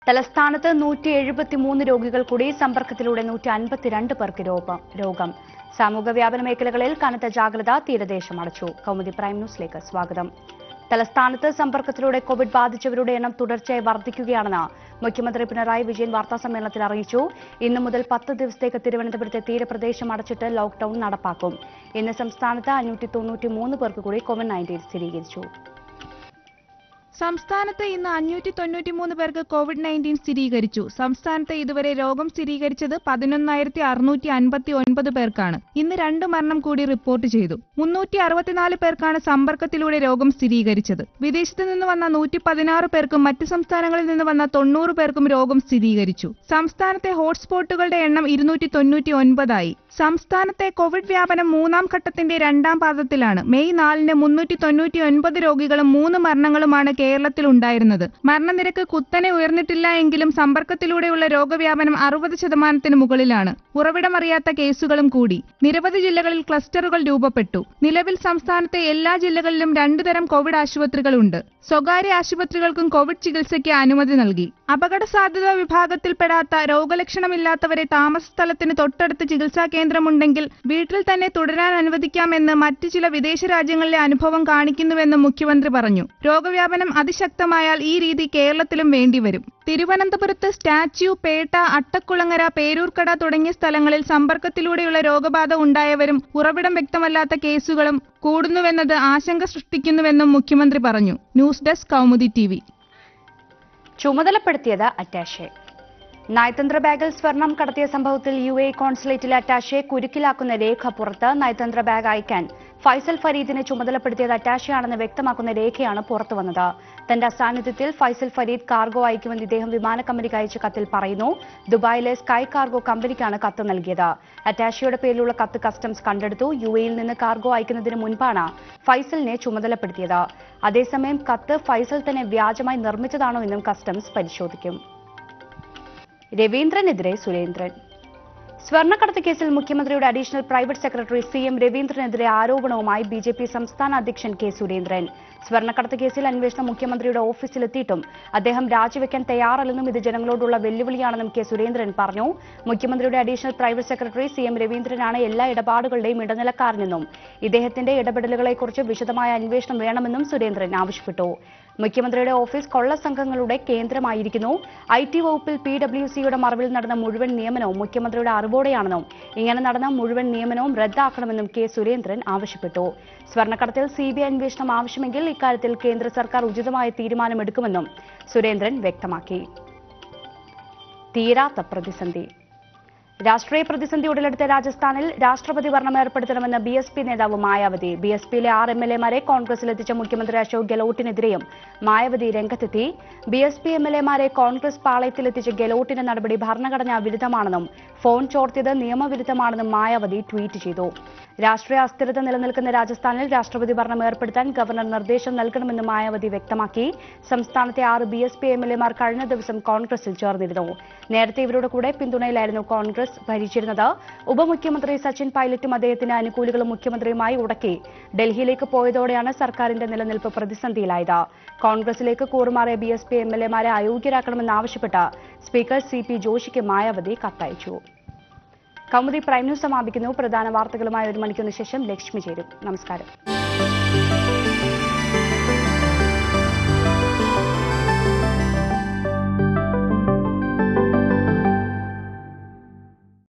തലസ്ഥാനത്ത് നൂറ്റി എഴുപത്തിമൂന്ന് രോഗികൾ കൂടി സമ്പർക്കത്തിലൂടെ നൂറ്റി അൻപത്തിരണ്ട് പേർക്ക് രോഗം രോഗം സാമൂഹ്യ വ്യാപന മേഖലകളിൽ കനത്ത ജാഗ്രത തീരദേശം അടച്ചു കൗമുദി പ്രൈം ന്യൂസിലേക്ക് സ്വാഗതം തലസ്ഥാനത്ത് സമ്പർക്കത്തിലൂടെ കോവിഡ് ബാധിച്ചവരുടെ എണ്ണം തുടർച്ചയായി വർദ്ധിക്കുകയാണെന്ന് മുഖ്യമന്ത്രി പിണറായി വിജയൻ വാർത്താസമ്മേളനത്തിൽ അറിയിച്ചു ഇന്നു മുതൽ പത്ത് ദിവസത്തേക്ക് തിരുവനന്തപുരത്തെ തീരപ്രദേശം അടച്ചിട്ട് ലോക്ഡൌൺ നടപ്പാക്കും ഇന്ന് സംസ്ഥാനത്ത് അഞ്ഞൂറ്റി തൊണ്ണൂറ്റി മൂന്ന് പേർക്ക് കൂടി കോവിഡ് നയൻറ്റീൻ സ്ഥിരീകരിച്ചു സംസ്ഥാനത്ത് ഇന്ന് അഞ്ഞൂറ്റി തൊണ്ണൂറ്റിമൂന്ന് പേർക്ക് കോവിഡ് നയൻറ്റീൻ സ്ഥിരീകരിച്ചു സംസ്ഥാനത്ത് ഇതുവരെ രോഗം സ്ഥിരീകരിച്ചത് പതിനൊന്നായിരത്തി അറുന്നൂറ്റി അൻപത്തി ഒൻപത് പേർക്കാണ് ഇന്ന് രണ്ട് മരണം കൂടി റിപ്പോർട്ട് ചെയ്തു മുന്നൂറ്റി അറുപത്തിനാല് പേർക്കാണ് സമ്പർക്കത്തിലൂടെ രോഗം സ്ഥിരീകരിച്ചത് വിദേശത്ത് നിന്ന് വന്ന നൂറ്റി പതിനാറ് പേർക്കും മറ്റ് സംസ്ഥാനങ്ങളിൽ നിന്ന് വന്ന തൊണ്ണൂറ് പേർക്കും രോഗം സ്ഥിരീകരിച്ചു സംസ്ഥാനത്തെ ഹോട്ട്സ്പോട്ടുകളുടെ എണ്ണം ഇരുന്നൂറ്റി തൊണ്ണൂറ്റി ഒൻപതായി സംസ്ഥാനത്തെ കോവിഡ് വ്യാപനം മൂന്നാം ഘട്ടത്തിന്റെ രണ്ടാം പാദത്തിലാണ് മെയ് നാലിന് മുന്നൂറ്റി തൊണ്ണൂറ്റി ഒൻപത് രോഗികളും മൂന്ന് മരണങ്ങളുമാണ് കേരളത്തിൽ ഉണ്ടായിരുന്നത് മരണനിരക്ക് കുത്തനെ ഉയർന്നിട്ടില്ല എങ്കിലും സമ്പർക്കത്തിലൂടെയുള്ള രോഗവ്യാപനം അറുപത് ശതമാനത്തിന് മുകളിലാണ് ഉറവിടമറിയാത്ത കേസുകളും കൂടി നിരവധി ജില്ലകളിൽ ക്ലസ്റ്ററുകൾ രൂപപ്പെട്ടു നിലവിൽ സംസ്ഥാനത്തെ എല്ലാ ജില്ലകളിലും രണ്ടു തരം കോവിഡ് ആശുപത്രികളുണ്ട് സ്വകാര്യ ആശുപത്രികൾക്കും കോവിഡ് ചികിത്സയ്ക്ക് അനുമതി നൽകി അപകട സാധ്യതാ വിഭാഗത്തിൽപ്പെടാത്ത രോഗലക്ഷണമില്ലാത്തവരെ താമസ സ്ഥലത്തിന് തൊട്ടടുത്ത് ചികിത്സാ കേന്ദ്രമുണ്ടെങ്കിൽ വീട്ടിൽ തന്നെ തുടരാൻ അനുവദിക്കാമെന്ന് മറ്റു ചില വിദേശ രാജ്യങ്ങളിലെ അനുഭവം കാണിക്കുന്നുവെന്നും മുഖ്യമന്ത്രി പറഞ്ഞു രോഗവ്യാപനം അതിശക്തമായാൽ ഈ രീതി കേരളത്തിലും വേണ്ടിവരും തിരുവനന്തപുരത്ത് സ്റ്റാച്യു പേട്ട അട്ടക്കുളങ്ങര പേരൂർക്കട തുടങ്ങിയ സ്ഥലങ്ങളിൽ സമ്പർക്കത്തിലൂടെയുള്ള രോഗബാധ ഉണ്ടായവരും ഉറവിടം വ്യക്തമല്ലാത്ത കേസുകളും കൂടുന്നുവെന്നത് ആശങ്ക സൃഷ്ടിക്കുന്നുവെന്നും മുഖ്യമന്ത്രി പറഞ്ഞു ന്യൂസ് ഡെസ്ക് കൗമുദി ടി ചുമതലപ്പെടുത്തിയത് അറ്റാഷെ നയതന്ത്ര ബാഗിൽ സ്വർണം കടത്തിയ സംഭവത്തിൽ യു എ കോൺസുലേറ്റിലെ അറ്റാഷെ കുരുക്കിലാക്കുന്ന രേഖ പുറത്ത് നയതന്ത്ര ബാഗ് അയക്കാൻ ഫൈസൽ ഫരീദിനെ ചുമതലപ്പെടുത്തിയത് അറ്റാഷെയാണെന്ന് വ്യക്തമാക്കുന്ന രേഖയാണ് പുറത്തുവന്നത് തന്റെ അസാന്നിധ്യത്തിൽ ഫൈസൽ ഫരീദ് കാർഗോ അയക്കുമെന്ന് ഇദ്ദേഹം വിമാന കമ്പനിക്ക് അയച്ച കത്തിൽ പറയുന്നു ദുബായിലെ സ്കൈ കാർഗോ കമ്പനിക്കാണ് കത്ത് നൽകിയത് അറ്റാഷയുടെ പേരിലുള്ള കത്ത് കസ്റ്റംസ് കണ്ടെടുത്തു യു എയിൽ നിന്ന് കാർഗോ അയക്കുന്നതിന് മുൻപാണ് ഫൈസലിനെ ചുമതലപ്പെടുത്തിയത് അതേസമയം കത്ത് ഫൈസൽ തന്നെ വ്യാജമായി നിർമ്മിച്ചതാണോ എന്നും കസ്റ്റംസ് പരിശോധിക്കും രവീന്ദ്രനെതിരെ സുരേന്ദ്രൻ സ്വർണ്ണക്കടത്ത് കേസിൽ മുഖ്യമന്ത്രിയുടെ additional private secretary C M രവീന്ദ്രനെതിരെ ആരോപണവുമായി ബി ജെ പി സംസ്ഥാന അധ്യക്ഷൻ കെ സുരേന്ദ്രൻ സ്വർണ്ണക്കടത്ത് കേസിൽ അന്വേഷണം മുഖ്യമന്ത്രിയുടെ ഓഫീസിലെത്തിയിട്ടും അദ്ദേഹം രാജിവെക്കാൻ തയ്യാറല്ലെന്നും ഇത് ജനങ്ങളോടുള്ള വെല്ലുവിളിയാണെന്നും കെ സുരേന്ദ്രൻ പറഞ്ഞു മുഖ്യമന്ത്രിയുടെ additional private secretary C M രവീന്ദ്രനാണ് എല്ലാ ഇടപാടുകളുടെയും ഇടനിലക്കാരനെന്നും ഇദ്ദേഹത്തിന്റെ ഇടപെടലുകളെക്കുറിച്ച് വിശദമായ അന്വേഷണം വേണമെന്നും സുരേന്ദ്രൻ ആവശ്യപ്പെട്ടു മുഖ്യമന്ത്രിയുടെ ഓഫീസ് കൊള്ള സംഘങ്ങളുടെ കേന്ദ്രമായിരിക്കുന്നു ഐ ടി വകുപ്പിൽ പി ഡബ്ല്യു സിയുടെ മറവിൽ നടന്ന മുഴുവൻ നിയമനവും മുഖ്യമന്ത്രിയുടെ അറിവോടെയാണെന്നും ഇങ്ങനെ നടന്ന മുഴുവൻ നിയമനവും റദ്ദാക്കണമെന്നും കെ സുരേന്ദ്രൻ ആവശ്യപ്പെട്ടു സ്വർണ്ണക്കടത്തിൽ സി ബി ഐ അന്വേഷണം ആവശ്യമെങ്കിൽ ഇക്കാര്യത്തിൽ കേന്ദ്ര സർക്കാർ ഉചിതമായ തീരുമാനമെടുക്കുമെന്നും സുരേന്ദ്രൻ വ്യക്തമാക്കി തീരാത്ത പ്രതിസന്ധി രാഷ്ട്രീയ പ്രതിസന്ധി ഉടലെടുത്ത രാജസ്ഥാനിൽ രാഷ്ട്രപതി ഭരണം ഏർപ്പെടുത്തണമെന്ന് ബി എസ് പി നേതാവ് മായാവതി ബി എസ് പിയിലെ ആറ് എം എൽ എമാരെ കോൺഗ്രസിലെത്തിച്ച മുഖ്യമന്ത്രി അശോക് ഗെലോട്ടിനെതിരെയും മായാവതി രംഗത്തെത്തി B S P M L എമാരെ കോൺഗ്രസ് പാളയത്തിലെത്തിച്ച ഗെലോട്ടിന്റെ നടപടി ഭരണഘടനാ വിരുദ്ധമാണെന്നും ഫോൺ ചോർത്തിയത് നിയമവിരുദ്ധമാണെന്നും മായാവതി ട്വീറ്റ് ചെയ്തു രാഷ്ട്രീയ അസ്ഥിരത നിലനിൽക്കുന്ന രാജസ്ഥാനിൽ രാഷ്ട്രപതി ഭരണം ഏർപ്പെടുത്താൻ ഗവർണർ നിർദ്ദേശം നൽകണമെന്ന് മായാവതി വ്യക്തമാക്കി സംസ്ഥാനത്തെ ആറ് B S P M L എമാർ കഴിഞ്ഞ ദിവസം കോൺഗ്രസിൽ ചേർന്നിരുന്നു നേരത്തെ ഇവരുടെ കൂടെ പിന്തുണയിലായിരുന്നു കോൺഗ്രസ് ഭരിച്ചിരുന്നത് ഉപമുഖ്യമന്ത്രി സച്ചിൻ പൈലറ്റും അദ്ദേഹത്തിന്റെ അനുകൂലികളും മുഖ്യമന്ത്രിയുമായി ഉടക്കി ഡൽഹിയിലേക്ക് പോയതോടെയാണ് സർക്കാരിന്റെ നിലനിൽപ്പ് പ്രതിസന്ധിയിലായത് കോൺഗ്രസിലേക്ക് കൂറുമാറിയ B S P M L എമാരെ അയോഗ്യരാക്കണമെന്നാവശ്യപ്പെട്ട് സ്പീക്കർ സി പി ജോഷിക്ക് മായാവതി കത്തയച്ചു കൗമുദി പ്രൈം ന്യൂസ് സമാപിക്കുന്നു പ്രധാന വാർത്തകളുമായി ഒരു മണിക്കൂറിന് ശേഷം ലക്ഷ്മി ചേരും നമസ്കാരം